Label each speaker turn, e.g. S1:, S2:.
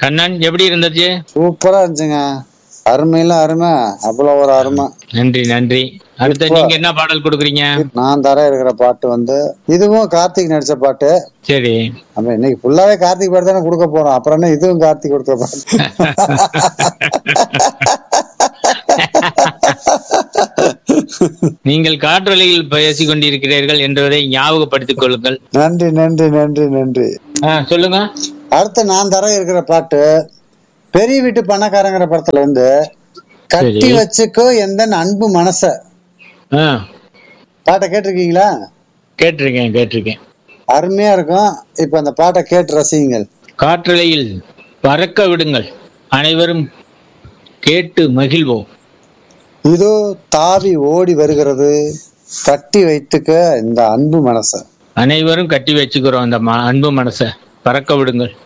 S1: கண்ணன் எப்படி இருந்துச்சு
S2: சூப்பரா இருந்துச்சுங்க அருமையில அருமை அவ்வளவு ஒரு அருமை
S1: நன்றி நன்றி அடுத்து
S2: இப்போ-
S1: நீங்க என்ன பாடல் கொடுக்குறீங்க
S2: நான் தர இருக்கிற பாட்டு வந்து இதுவும் கார்த்திக் நடிச்ச பாட்டு
S1: சரி
S2: நம்ம இன்னைக்கு ஃபுல்லாவே கார்த்திக் பாட்டு தானே கொடுக்க போறோம் அப்புறம் என்ன இதுவும் கார்த்திக் கொடுத்த பாட்டு
S1: நீங்கள் காற்றலையில் பேசிக் கொண்டிருக்கிறீர்கள் என்பதை ஞாபகப்படுத்திக் கொள்ளுங்கள்
S2: நன்றி நன்றி நன்றி நன்றி
S1: ஆ, சொல்லுங்க
S2: அடுத்து நான் தர இருக்கிற பாட்டு பெரிய வீட்டு பணக்காரங்கிற படத்துல இருந்து கட்டி
S1: சரி.
S2: வச்சுக்கோ எந்த அன்பு மனச
S1: ஆ,
S2: பாட்டை கேட்டிருக்கீங்களா
S1: கேட்டிருக்கேன் கேட்டிருக்கேன்
S2: அருமையா இருக்கும் இப்ப அந்த பாட்டை கேட்டு ரசியுங்கள்
S1: காற்றலையில் பறக்க விடுங்கள் அனைவரும் கேட்டு மகிழ்வோம்
S2: இதோ தாவி ஓடி வருகிறது கட்டி வைத்துக்க இந்த அன்பு மனச
S1: அனைவரும் கட்டி வச்சுக்கிறோம் அந்த ம- அன்பு மனசை பறக்க விடுங்கள்